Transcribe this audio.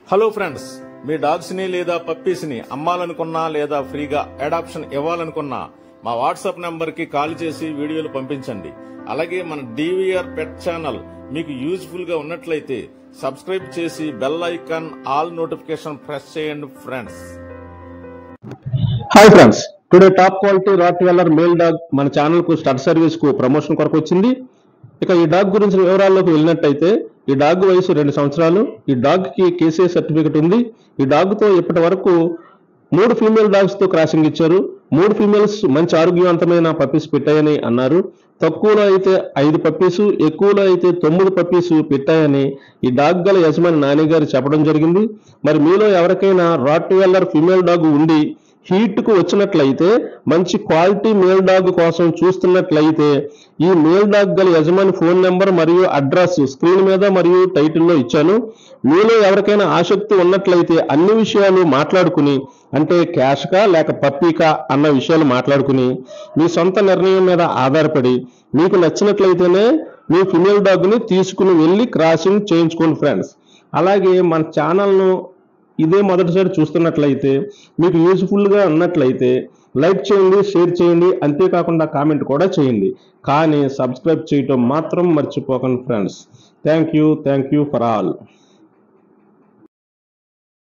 hello friends మీ dogs ని లేదా puppies ని అమ్మాలనుకున్నా లేదా ఫ్రీగా అడాప్షన్ ఇవ్వాలనుకున్నా మా వాట్సాప్ నంబర్ కి కాల్ చేసి వీడియోలు పంపించండి అలాగే మన డివిఆర్ పెట్ ఛానల్ మీకు యూజ్ఫుల్ గా ఉన్నట్లయితే సబ్స్క్రైబ్ చేసి bell icon all notification press చేయండి friends hi friends today top quality rottweiler male dog మన ఛానల్ కు స్టడ్ సర్వీస్ కు ప్రమోషన్ కొరకు వచ్చింది ఇక ఈ డాగ్ గురించి వివరాల్లోకి వెళ్ళినట్టయితే ఈ డాగ్ వయసు రెండు సంవత్సరాలు ఈ డాగ్ కి కేసీఏ సర్టిఫికెట్ ఉంది ఈ డాగ్ తో ఇప్పటి వరకు మూడు ఫీమేల్ డాగ్స్ తో క్రాసింగ్ ఇచ్చారు మూడు ఫీమేల్స్ మంచి ఆరోగ్యవంతమైన పప్పీస్ పెట్టాయని అన్నారు తక్కువలో అయితే ఐదు పప్పీసు ఎక్కువలో అయితే తొమ్మిది పప్పీసు పెట్టాయని ఈ డాగ్ గల యజమాని నాని గారు చెప్పడం జరిగింది మరి మీలో ఎవరికైనా రాట్ వెల్లర్ ఫీమేల్ డాగ్ ఉండి హీట్ కు వచ్చినట్లయితే మంచి క్వాలిటీ మేల్ డాగ్ కోసం చూస్తున్నట్లయితే ఈ మేల్ డాగ్ గల యజమాని ఫోన్ నెంబర్ మరియు అడ్రస్ స్క్రీన్ మీద మరియు టైటిల్లో ఇచ్చాను మీలో ఎవరికైనా ఆసక్తి ఉన్నట్లయితే అన్ని విషయాలు మాట్లాడుకుని అంటే క్యాష్కా లేక పప్పీకా అన్న విషయాలు మాట్లాడుకుని మీ సొంత నిర్ణయం మీద ఆధారపడి మీకు నచ్చినట్లయితేనే మీ ఫిమేల్ డాగ్ ని తీసుకుని వెళ్ళి క్రాసింగ్ చేయించుకోండి ఫ్రెండ్స్ అలాగే మన ఛానల్ను ఇదే మొదటిసారి చూస్తున్నట్లయితే మీకు యూజ్ఫుల్ గా ఉన్నట్లయితే లైక్ చేయండి షేర్ చేయండి అంతేకాకుండా కామెంట్ కూడా చేయండి కానీ సబ్స్క్రైబ్ చేయటం మాత్రం మర్చిపోకండి friends thank you thank you for all